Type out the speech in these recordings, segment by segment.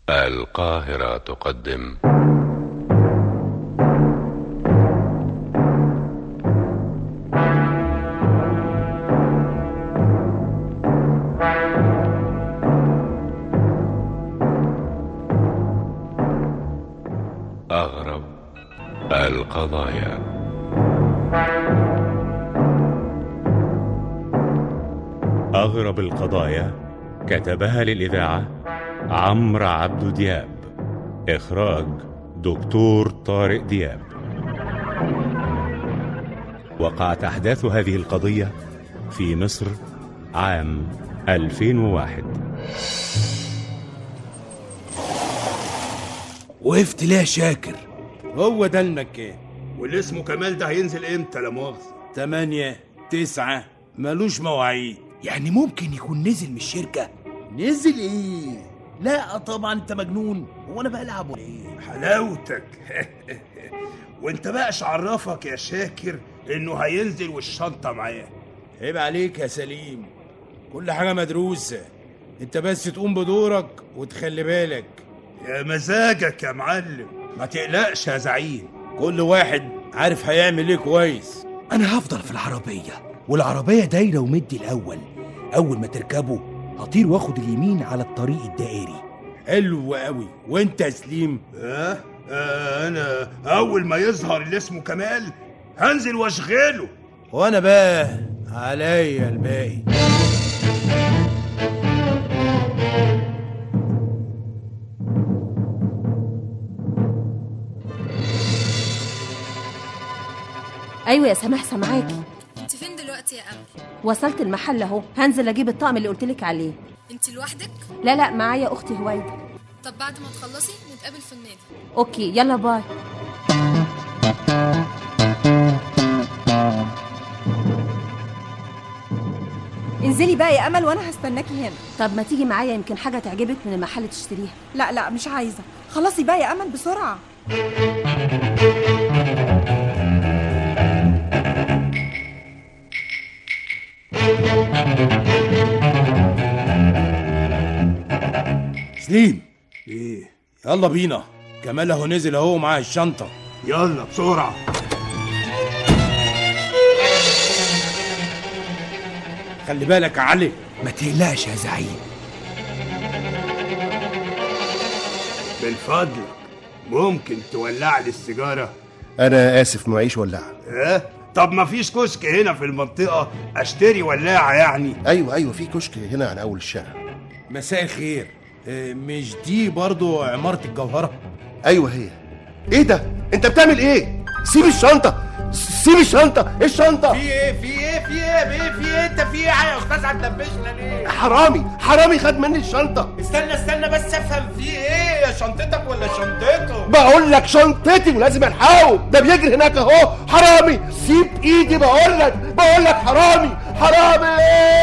القاهرة تقدم أغرب القضايا أغرب القضايا كتبها للإذاعة عمرو عبد دياب إخراج دكتور طارق دياب وقعت أحداث هذه القضية في مصر عام 2001 وقفت ليه يا شاكر هو ده المكان واللي اسمه كمال ده هينزل امتى لا مؤاخذة تمانية تسعة ملوش مواعيد يعني ممكن يكون نزل من الشركة نزل ايه لا طبعا انت مجنون هو انا بلعب ولا ايه حلاوتك وانت بقى عرفك يا شاكر انه هينزل والشنطة معاه عيب عليك يا سليم كل حاجة مدروسة انت بس تقوم بدورك وتخلي بالك يا مزاجك يا معلم ما تقلقش يا زعيم كل واحد عارف هيعمل ايه كويس أنا هفضل في العربية والعربية دايرة ومدي الأول أول ما تركبه هطير واخد اليمين على الطريق الدائري حلو قوي وانت يا سليم اه, آه انا اول ما يظهر اللي اسمه كمال هنزل واشغله وانا بقى عليا الباقي ايوه يا سماح سامعاكي انت فين دلوقتي يا امل وصلت المحل اهو هنزل اجيب الطقم اللي قلتلك عليه انت لوحدك لا لا معايا اختي هويدا طب بعد ما تخلصي نتقابل في النادي اوكي يلا باي انزلي بقى يا امل وانا هستناكي هنا طب ما تيجي معايا يمكن حاجه تعجبك من المحل تشتريها لا لا مش عايزه خلصي بقى يا امل بسرعه سليم ايه يلا بينا كمال اهو نزل اهو معاه الشنطة يلا بسرعة خلي بالك يا علي ما تقلقش يا زعيم من فضلك ممكن تولع لي السيجارة انا اسف معيش ولاعه اه طب ما فيش كشك هنا في المنطقة اشتري ولاعة يعني ايوه ايوه في كشك هنا عن اول الشارع مساء الخير اه، مش دي برضو عمارة الجوهرة ايوه هي ايه ده انت بتعمل ايه سيب الشنطه س- سيب الشنطه ايه الشنطه ايه في ايه في ايه ايه في ايه انت في ايه يا استاذ هتدبشنا ليه حرامي حرامي خد مني الشنطه استنى استنى بس افهم في ايه يا شنطتك ولا شنطته بقول لك شنطتي ولازم الحقه ده بيجري هناك اهو حرامي سيب ايدي بقول لك بقول لك حرامي حرامي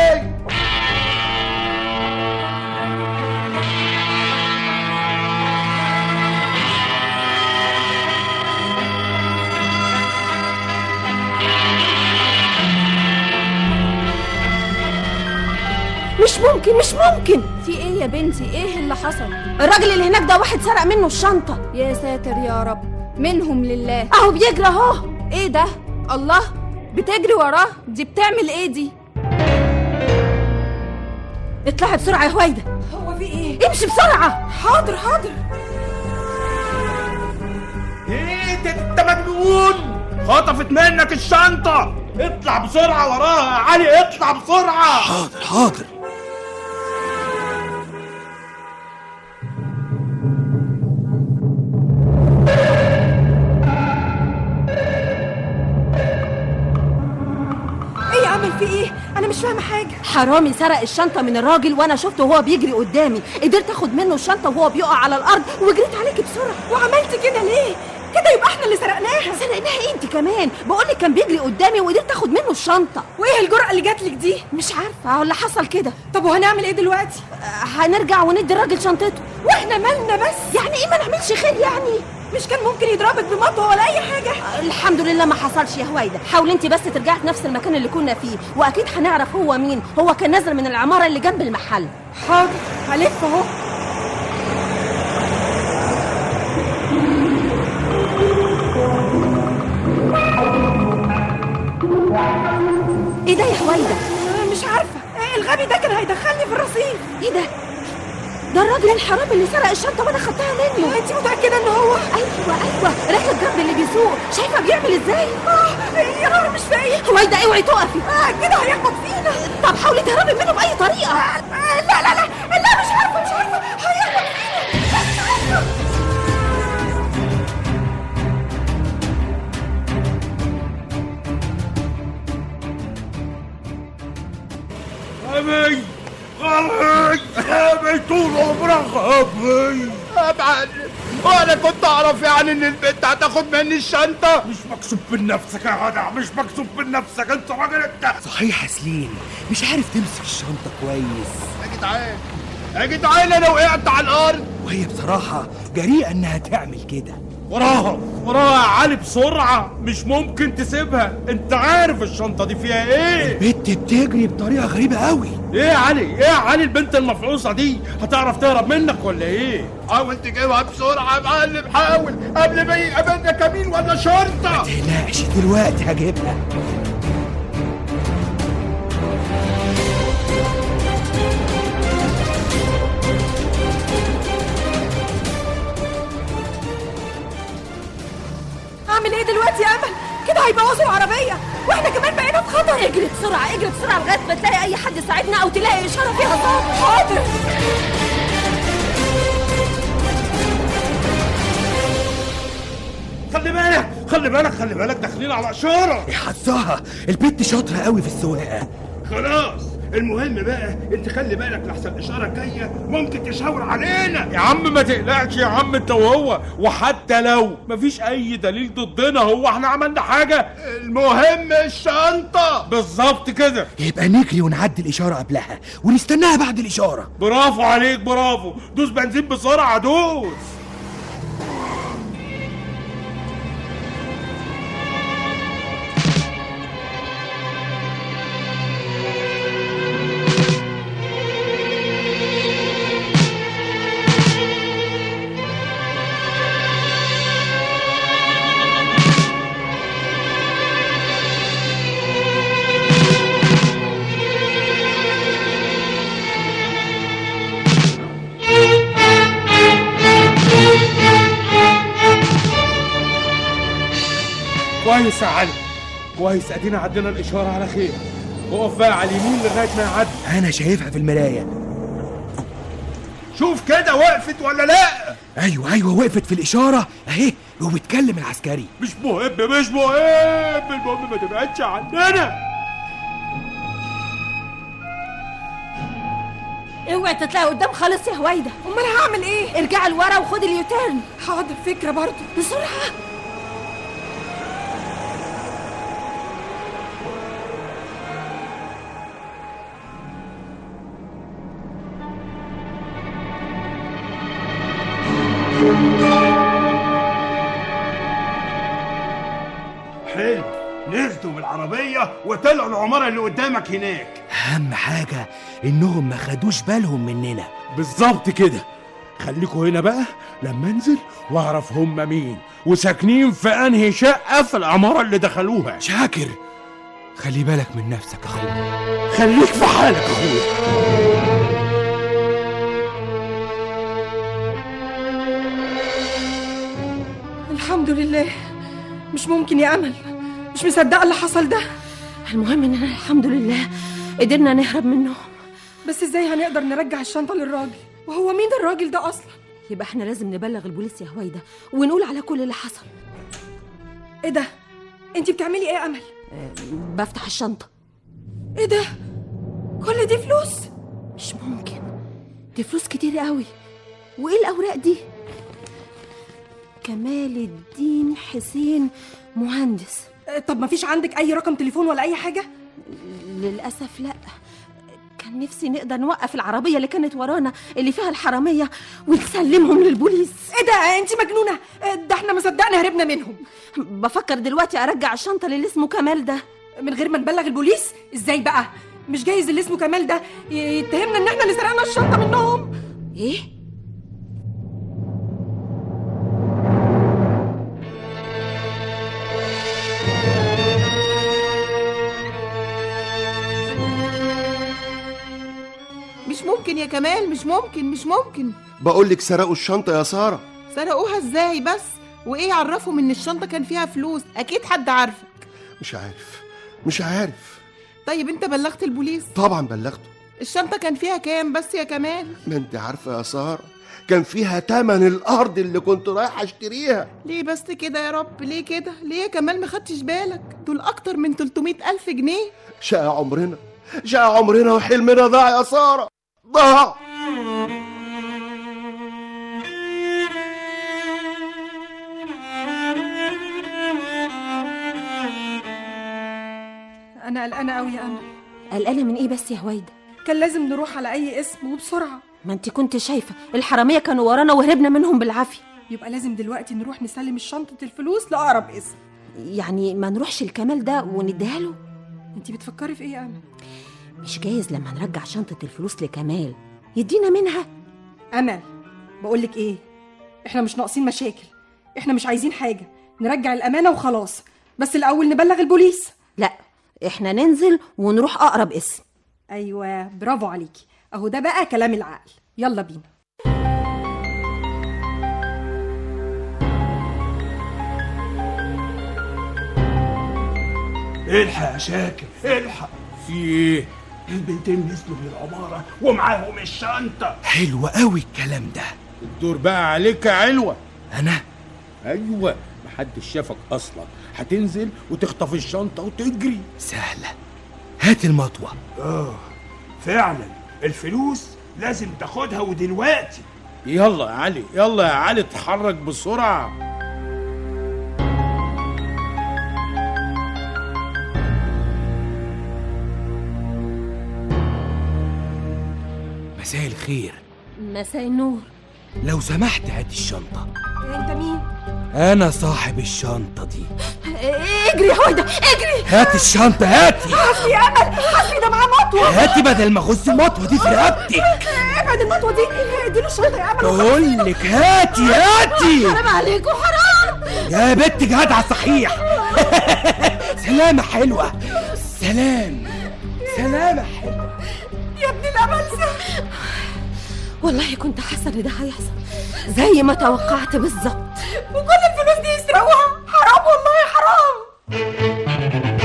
مش ممكن مش ممكن في ايه يا بنتي ايه اللي حصل الراجل اللي هناك ده واحد سرق منه الشنطه يا ساتر يا رب منهم لله اهو بيجري اهو ايه ده الله بتجري وراه دي بتعمل ايه دي اطلعي بسرعه يا هويدا هو في ايه امشي بسرعه حاضر حاضر ايه ده انت مجنون خطفت منك الشنطة اطلع بسرعة وراها يا علي اطلع بسرعة حاضر حاضر ايه يا امل في ايه انا مش فاهمه حاجه حرامي سرق الشنطه من الراجل وانا شفته وهو بيجري قدامي قدرت اخد منه الشنطه وهو بيقع على الارض وجريت عليكي بسرعه وعملت كده ليه كده يبقى احنا اللي سرقناها سرقناها إيه انت كمان بقول لك كان بيجري قدامي وقدرت اخد منه الشنطه وايه الجرأة اللي جات لك دي مش عارفه اهو اللي حصل كده طب وهنعمل ايه دلوقتي آه، هنرجع وندي الراجل شنطته واحنا مالنا بس يعني ايه ما نعملش خير يعني مش كان ممكن يضربك بمطوه ولا اي حاجه آه، الحمد لله ما حصلش يا هويدا حاولي انت بس ترجعي في نفس المكان اللي كنا فيه واكيد هنعرف هو مين هو كان نازل من العماره اللي جنب المحل حاضر هلف اهو ايه ده يا هويدا مش عارفه الغبي ده كان هيدخلني في الرصيف ايه ده ده الراجل الحرامي اللي سرق الشنطه وانا خدتها منه انت متاكده ان هو ايوه ايوه رحله الجرد اللي بيسوق شايفه بيعمل ازاي اه يا نهار مش فايق هويدا اوعي تقفي آه كده هيخبط فينا طب حاولي تهربي منه باي طريقه آه لا لا لا لا مش عارفه مش عارفه هيخبط فينا مش عارفه غبي غبي غبي طول عمرك غبي يا معلم وانا كنت اعرف يعني ان البنت هتاخد مني الشنطه مش مكسوب من نفسك يا جدع مش مكسوب من نفسك انت راجل انت صحيح يا سليم مش عارف تمسك الشنطة كويس يا جدعان يا جدعان انا وقعت على الارض وهي بصراحة جريئة انها تعمل كده وراها وراها يا علي بسرعة مش ممكن تسيبها انت عارف الشنطة دي فيها ايه البت بتجري بطريقة غريبة قوي ايه يا علي ايه يا علي البنت المفعوصة دي هتعرف تهرب منك ولا ايه حاول تجيبها بسرعه يا معلم حاول قبل ما يقابلنا كمين ولا شرطه تقلقش دلوقتي هجيبها اعمل ايه دلوقتي يا امل كده هيبوظوا العربيه واحنا كمان بقينا في خطر اجري بسرعه اجري بسرعه لغايه ما تلاقي اي حد يساعدنا او تلاقي اشاره فيها صوت حاضر خلي بالك خلي بالك خلي بالك داخلين على اشارة يا حظها البت شاطرة قوي في السواقة خلاص المهم بقى انت خلي بالك لحسن الاشاره الجايه ممكن تشاور علينا يا عم ما تقلقش يا عم انت وهو وحتى لو مفيش اي دليل ضدنا هو احنا عملنا حاجة المهم الشنطه بالظبط كده يبقى نجري ونعدي الإشارة قبلها ونستناها بعد الإشارة برافو عليك برافو دوس بنزين بسرعة دوس كويس يا علي كويس ادينا عدينا الاشارة على خير اقف بقى على اليمين لغاية ما يعدي أنا شايفها في المراية شوف كده وقفت ولا لا أيوة أيوة وقفت في الإشارة أهي وبتكلم العسكري مش مهم مش مهم المهم ما تبعدش عننا اوعي تطلعي قدام خالص يا هويدا امال هعمل ايه ارجعي لورا وخدي اليوتيرن حاضر فكره برضه بسرعه حلو نزلوا بالعربيه وطلعوا العماره اللي قدامك هناك أهم حاجة إنهم ما خدوش بالهم مننا بالظبط كده خليكوا هنا بقى لما انزل واعرف هم مين وساكنين في انهي شقه في العماره اللي دخلوها شاكر خلي بالك من نفسك أخويا خليك في حالك اخويا الحمد لله مش ممكن يا امل مش مصدقه اللي حصل ده المهم اننا الحمد لله قدرنا نهرب منهم بس ازاي هنقدر نرجع الشنطه للراجل وهو مين الراجل ده اصلا يبقى احنا لازم نبلغ البوليس يا هويدا ونقول على كل اللي حصل ايه ده انت بتعملي ايه يا امل بفتح الشنطه ايه ده كل دي فلوس مش ممكن دي فلوس كتير قوي وايه الاوراق دي كمال الدين حسين مهندس آه، طب ما فيش عندك اي رقم تليفون ولا اي حاجه للاسف لا كان نفسي نقدر نوقف العربيه اللي كانت ورانا اللي فيها الحراميه ونسلمهم للبوليس ايه ده انت مجنونه آه، ده احنا ما صدقنا هربنا منهم بفكر دلوقتي ارجع الشنطه للي اسمه كمال ده من غير ما نبلغ البوليس ازاي بقى مش جايز اللي اسمه كمال ده ي- يتهمنا ان احنا اللي سرقنا الشنطه منهم ايه يا كمال مش ممكن مش ممكن بقول لك سرقوا الشنطه يا ساره سرقوها ازاي بس وايه يعرفهم ان الشنطه كان فيها فلوس اكيد حد عارفك مش عارف مش عارف طيب انت بلغت البوليس طبعا بلغته الشنطه كان فيها كام بس يا كمال ما انت عارفه يا ساره كان فيها تمن الارض اللي كنت رايح اشتريها ليه بس كده يا رب ليه كده ليه يا كمال ما خدتش بالك دول اكتر من 300 الف جنيه شقى عمرنا شقى عمرنا وحلمنا ضاع يا ساره ضاع انا قلقانه قوي يا امل قلقانه من ايه بس يا هويدا كان لازم نروح على اي اسم وبسرعه ما انت كنت شايفه الحراميه كانوا ورانا وهربنا منهم بالعافيه يبقى لازم دلوقتي نروح نسلم شنطه الفلوس لاقرب اسم يعني ما نروحش الكمال ده ونديها له انت بتفكري في ايه يا امل مش جايز لما نرجع شنطه الفلوس لكمال يدينا منها امل بقول لك ايه احنا مش ناقصين مشاكل احنا مش عايزين حاجه نرجع الامانه وخلاص بس الاول نبلغ البوليس لا احنا ننزل ونروح اقرب اسم ايوه برافو عليكي اهو ده بقى كلام العقل يلا بينا الحق يا شاكر الحق في ايه البنتين نزلوا من العمارة ومعاهم الشنطة حلو قوي الكلام ده الدور بقى عليك يا علوة انا ايوه محدش شافك اصلا هتنزل وتخطف الشنطه وتجري سهله هات المطوه اه فعلا الفلوس لازم تاخدها ودلوقتي يلا يا علي يلا يا علي اتحرك بسرعه مساء الخير مساء النور لو سمحت هات الشنطه انت مين انا صاحب الشنطه دي اجري يا هويدا اجري هات الشنطه هاتي حسبي يا امل حسبي ده معاه مطوه هاتي بدل ما اغص المطوه دي في رقبتك ابعد المطوه دي اديله الشنطه يا امل بقول لك هاتي هاتي حرام عليكم حرام يا بنت جدع صحيح سلامة حلوة سلام سلامة حلوة يا ابن الامل والله كنت حاسه ان ده هيحصل زي ما توقعت بالظبط وكل الفلوس دي يسرقوها حرام والله حرام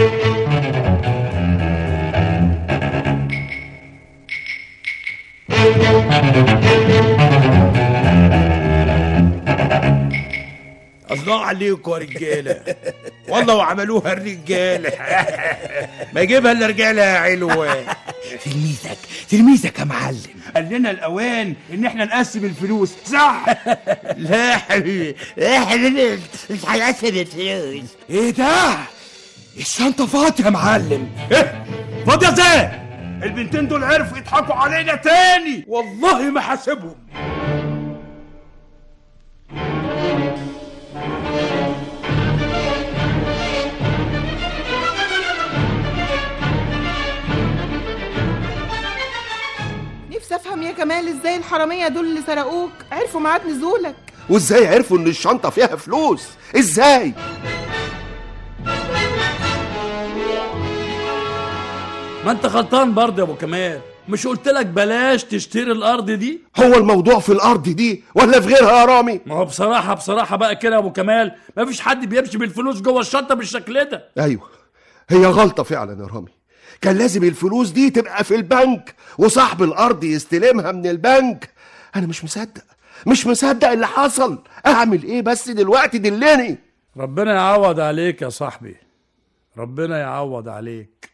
الله عليكم يا رجاله والله وعملوها الرجاله ما يجيبها الا رجاله يا علوه تلميذك تلميذك يا معلم قال لنا الاوان ان احنا نقسم الفلوس صح لا يا حبيبي احنا مش هنقسم الفلوس ايه ده الشنطة فاضية يا معلم ايه فاضيه ازاي البنتين دول عرفوا يضحكوا علينا تاني والله ما حاسبهم نفسي افهم يا كمال ازاي الحراميه دول اللي سرقوك عرفوا ميعاد نزولك وازاي عرفوا ان الشنطه فيها فلوس ازاي ما انت غلطان برضه يا ابو كمال مش قلت لك بلاش تشتري الارض دي هو الموضوع في الارض دي ولا في غيرها يا رامي ما هو بصراحه بصراحه بقى كده يا ابو كمال ما فيش حد بيمشي بالفلوس جوه الشنطه بالشكل ده ايوه هي غلطه فعلا يا رامي كان لازم الفلوس دي تبقى في البنك وصاحب الارض يستلمها من البنك انا مش مصدق مش مصدق اللي حصل اعمل ايه بس دلوقتي دلني ربنا يعوض عليك يا صاحبي ربنا يعوض عليك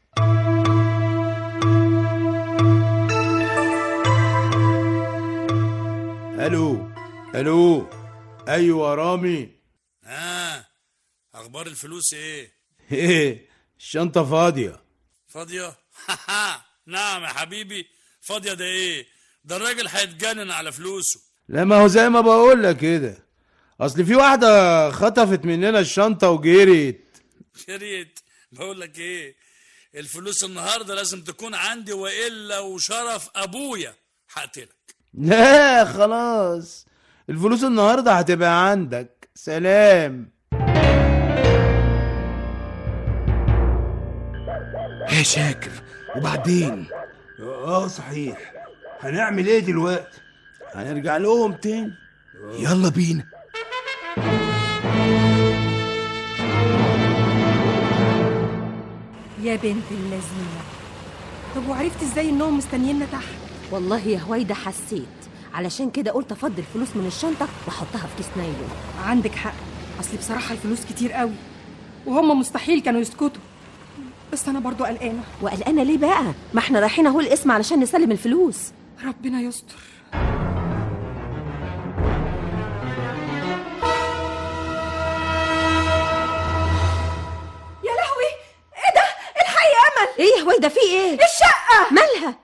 الو الو ايوه يا رامي ها اخبار الفلوس ايه ايه الشنطه فاضيه فاضيه نعم يا حبيبي فاضيه ده ايه ده الراجل هيتجنن على فلوسه لا ما هو زي ما بقول لك كده اصل في واحده خطفت مننا الشنطه وجريت شريت بقول لك ايه الفلوس النهارده لازم تكون عندي والا وشرف ابويا هقتلك لا خلاص الفلوس النهارده هتبقى عندك سلام يا شاكر وبعدين اه صحيح هنعمل ايه دلوقتي هنرجع لهم تاني يلا بينا يا بنت اللذينه طب وعرفت ازاي انهم مستنييننا تحت والله يا هويدا حسيت علشان كده قلت افضي الفلوس من الشنطه واحطها في كيس نايلون عندك حق اصل بصراحه الفلوس كتير قوي وهم مستحيل كانوا يسكتوا بس انا برضو قلقانه وقلقانه ليه بقى ما احنا رايحين اهو القسم علشان نسلم الفلوس ربنا يستر يا لهوي ايه ده الحقي يا امل ايه يا هويدا في ايه الشقه مالها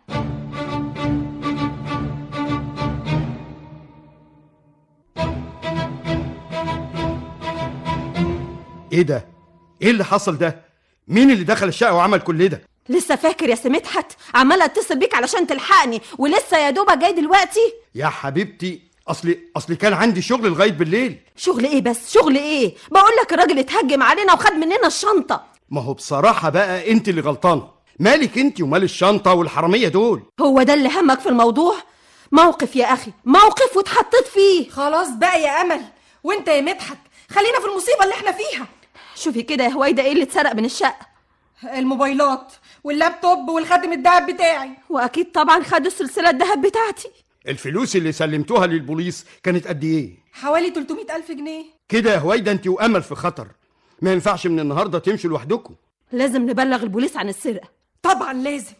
ايه ده ايه اللي حصل ده مين اللي دخل الشقه وعمل كل ده لسه فاكر يا سمدحت عماله اتصل بيك علشان تلحقني ولسه يا دوبك جاي دلوقتي يا حبيبتي اصلي اصلي كان عندي شغل لغايه بالليل شغل ايه بس شغل ايه بقول لك الراجل اتهجم علينا وخد مننا الشنطه ما هو بصراحه بقى انت اللي غلطانه مالك انت ومال الشنطه والحراميه دول هو ده اللي همك في الموضوع موقف يا اخي موقف واتحطيت فيه خلاص بقى يا امل وانت يا مدحت خلينا في المصيبه اللي احنا فيها شوفي كده يا هويدا ايه اللي اتسرق من الشقه الموبايلات واللابتوب والخاتم الدهب بتاعي واكيد طبعا خدوا السلسله الذهب بتاعتي الفلوس اللي سلمتوها للبوليس كانت قد ايه حوالي 300 ألف جنيه كده يا هويدا انت وامل في خطر ما ينفعش من النهارده تمشوا لوحدكم لازم نبلغ البوليس عن السرقه طبعا لازم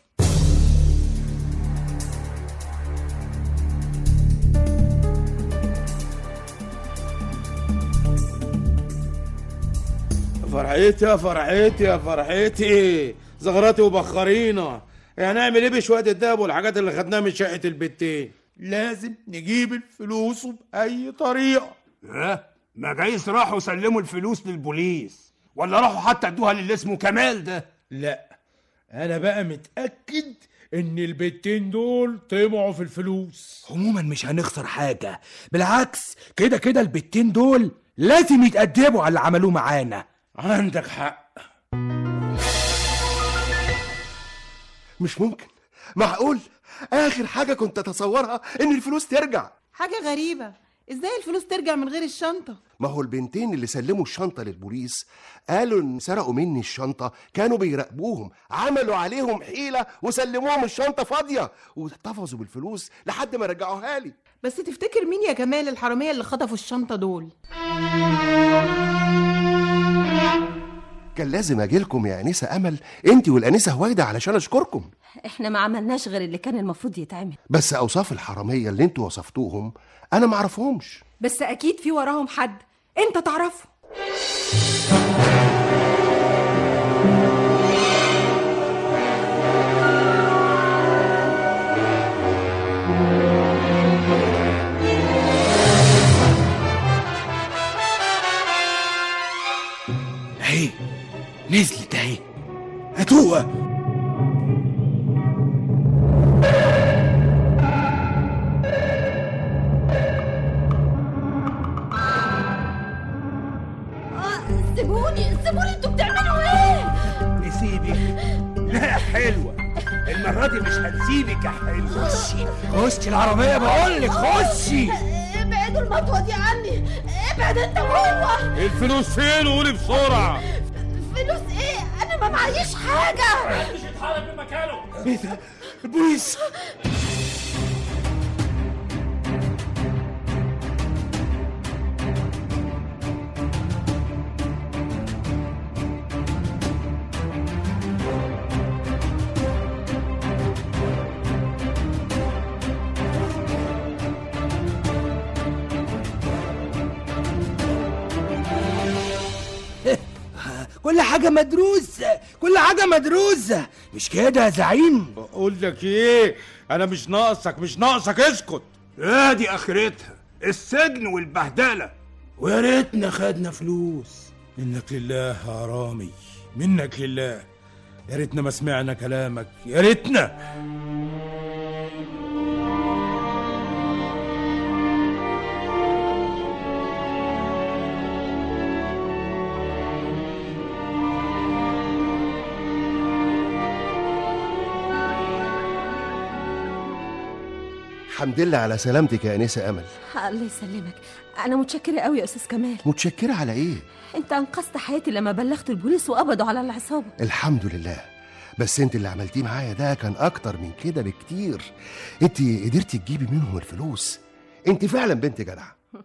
فرحتي يا فرحتي يا فرحتي زغراتي وبخرينا هنعمل ايه بشويه الدهب والحاجات اللي خدناها من شقه البتين لازم نجيب الفلوس باي طريقه ها ما جايز راحوا سلموا الفلوس للبوليس ولا راحوا حتى ادوها للي اسمه كمال ده لا انا بقى متاكد ان البتين دول طمعوا في الفلوس عموما مش هنخسر حاجة بالعكس كده كده البتين دول لازم يتأدبوا على اللي عملوه معانا عندك حق مش ممكن معقول اخر حاجه كنت اتصورها ان الفلوس ترجع حاجة غريبة ازاي الفلوس ترجع من غير الشنطة ما هو البنتين اللي سلموا الشنطه للبوليس قالوا ان سرقوا مني الشنطه كانوا بيراقبوهم عملوا عليهم حيله وسلموهم الشنطه فاضيه واحتفظوا بالفلوس لحد ما رجعوها لي بس تفتكر مين يا كمال الحرامية اللي خطفوا الشنطة دول كان لازم اجي لكم يا انسه امل انت والانسه هويده علشان اشكركم احنا ما عملناش غير اللي كان المفروض يتعمل بس اوصاف الحراميه اللي انتوا وصفتوهم انا ما اعرفهمش بس اكيد في وراهم حد انت تعرفه اهي نزلت اهي هاتوها سيبوني سيبوني انتوا بتعملوا ايه نسيبك لا حلوة المرة دي مش هنسيبك يا حلوة خشي خشي العربية بقول لك خشي ابعدوا المطوه دي عني ابعد انت وهو الفلوس فين قولي بسرعه فلوس ايه انا ما معيش حاجه مش يتحرك من مكانه ايه ده البوليس كل حاجة مدروسة كل حاجة مدروسة مش كده يا زعيم بقول لك ايه انا مش ناقصك مش ناقصك اسكت ادي اخرتها السجن والبهدلة ويا ريتنا خدنا فلوس منك لله يا رامي منك لله يا ريتنا ما سمعنا كلامك يا ريتنا الحمد لله على سلامتك يا انسه امل الله يسلمك انا متشكره قوي يا استاذ كمال متشكره على ايه انت انقذت حياتي لما بلغت البوليس وقبضوا على العصابه الحمد لله بس انت اللي عملتيه معايا ده كان اكتر من كده بكتير انت قدرتي تجيبي منهم الفلوس انت فعلا بنت جدع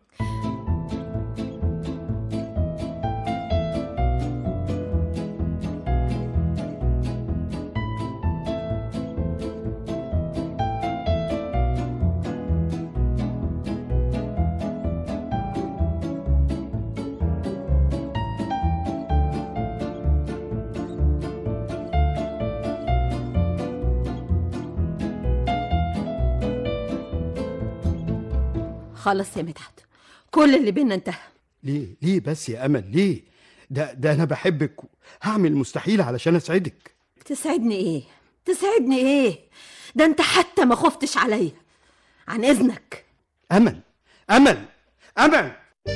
خلاص يا مدحت كل اللي بينا انتهى ليه ليه بس يا امل ليه ده ده انا بحبك هعمل المستحيل علشان اسعدك تسعدني ايه تسعدني ايه ده انت حتى ما خفتش عليا عن اذنك امل امل امل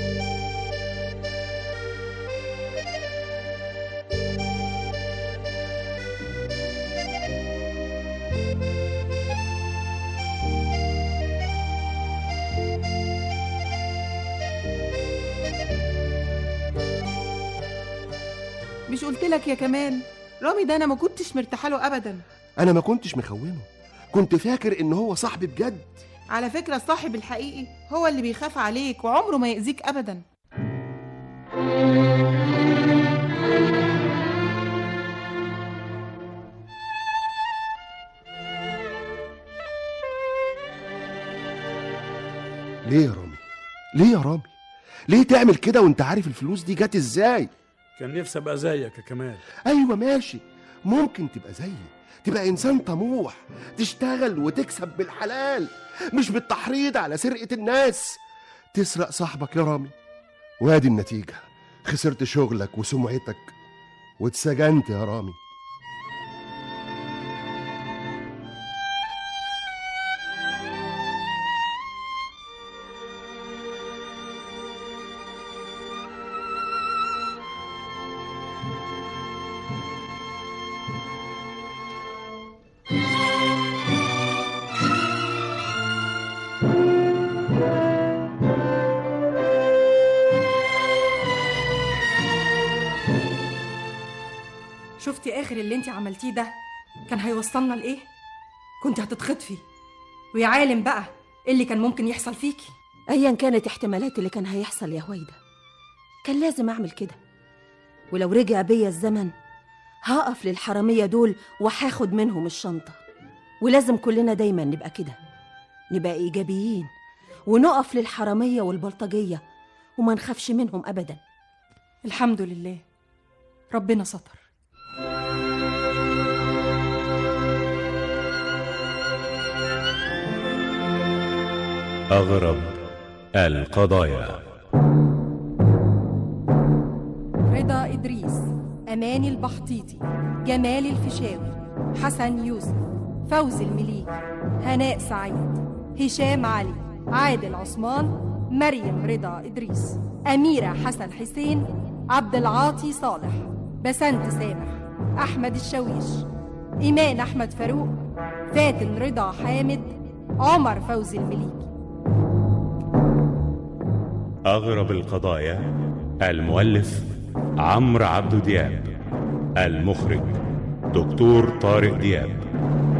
مش قلت لك يا كمال رامي ده انا ما كنتش مرتاحه له ابدا انا ما كنتش مخونه كنت فاكر ان هو صاحبي بجد على فكره الصاحب الحقيقي هو اللي بيخاف عليك وعمره ما يأذيك ابدا ليه يا رامي ليه يا رامي ليه تعمل كده وانت عارف الفلوس دي جت ازاي كان نفسي ابقى زيك يا كمال ايوه ماشي ممكن تبقى زيي تبقى انسان طموح تشتغل وتكسب بالحلال مش بالتحريض على سرقه الناس تسرق صاحبك يا رامي وادي النتيجه خسرت شغلك وسمعتك واتسجنت يا رامي شفتي اخر اللي انت عملتيه ده كان هيوصلنا لايه كنت هتتخطفي ويا عالم بقى ايه اللي كان ممكن يحصل فيكي ايا كانت احتمالات اللي كان هيحصل يا هويدا كان لازم اعمل كده ولو رجع بيا الزمن هقف للحراميه دول وهاخد منهم الشنطه ولازم كلنا دايما نبقى كده نبقى ايجابيين ونقف للحراميه والبلطجيه وما نخافش منهم ابدا الحمد لله ربنا ستر أغرب القضايا رضا إدريس أماني البحطيطي جمال الفيشاوي حسن يوسف فوزي المليجي هناء سعيد هشام علي عادل عثمان مريم رضا إدريس أميرة حسن حسين عبد العاطي صالح بسنت سامح أحمد الشويش إيمان أحمد فاروق فاتن رضا حامد عمر فوزي المليجي أغرب القضايا المؤلف عمرو عبد دياب المخرج دكتور طارق دياب